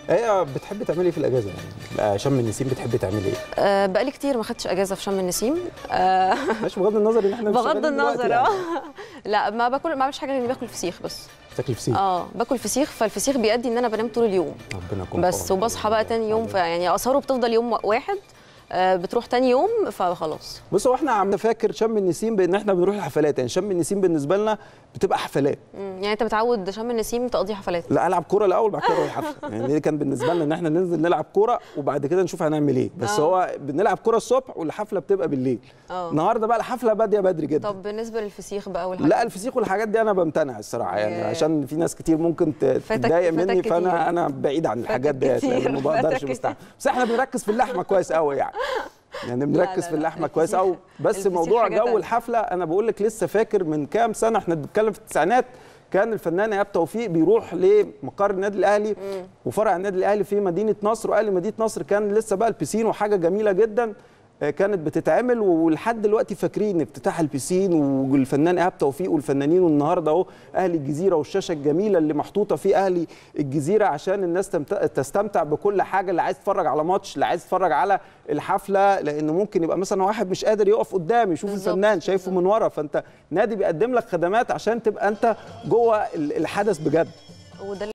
هي بتحب تعملي ايه في الاجازه يعني شم النسيم بتحبي تعملي ايه أه بقالي كتير ما خدتش اجازه في شم النسيم أه ماشي بغض النظر ان احنا مش بغض شغالين دلوقتي النظر يعني. اه لا ما باكل ما بعملش حاجه غير اني باكل فسيخ بس بتاكلي فسيخ اه باكل فسيخ فالفسيخ بيؤدي ان انا بنام طول اليوم ربنا يكون بس في عونك. وبصحى بقى تاني يوم فيعني اثاره بتفضل يوم واحد آه، بتروح تاني يوم فخلاص بص هو احنا عم فاكر شم النسيم بان احنا بنروح الحفلات يعني شم النسيم بالنسبه لنا بتبقى حفلات مم، يعني انت متعود شم النسيم تقضي حفلات لا العب كوره الاول بعد كده اروح الحفله يعني دي كان بالنسبه لنا ان احنا ننزل نلعب كوره وبعد كده نشوف هنعمل ايه بس آه. هو بنلعب كوره الصبح والحفله بتبقى بالليل اه النهارده بقى الحفله باديه بدري جدا طب بالنسبه للفسيخ بقى والحاجات لا الفسيخ والحاجات دي انا بمتنع الصراحه يعني ياه. عشان في ناس كتير ممكن ت- فاتك- تتضايق فاتك مني كتير. فانا انا بعيد عن الحاجات ديت كتير، لان ما فاتك بقدرش كتير. بستحمل بس احنا بنركز في اللحمه كويس قوي يعني يعني بنركز لا، في لا، اللحمه كويس قوي بس الفسيخ موضوع حاجة جو تانية. الحفله انا بقول لك لسه فاكر من كام سنه احنا بنتكلم في التسعينات كان الفنان ايهاب توفيق بيروح لمقر النادي الاهلي وفرع النادي الاهلي في مدينه نصر واهلي مدينه نصر كان لسه بقى البسين وحاجه جميله جدا آه، كانت بتتعمل ولحد دلوقتي فاكرين افتتاح البسين والفنان ايهاب توفيق والفنانين والنهارده اهو اهلي الجزيره والشاشه الجميله اللي محطوطه في اهلي الجزيره عشان الناس تمت- تستمتع بكل حاجه اللي عايز يتفرج على ماتش اللي عايز يتفرج على الحفله لان ممكن يبقى مثلا واحد مش قادر يقف قدام يشوف بالظبط، الفنان شايفه من ورا فانت نادي بيقدم لك خدمات عشان تبقى انت جوه ال- الحدث بجد وده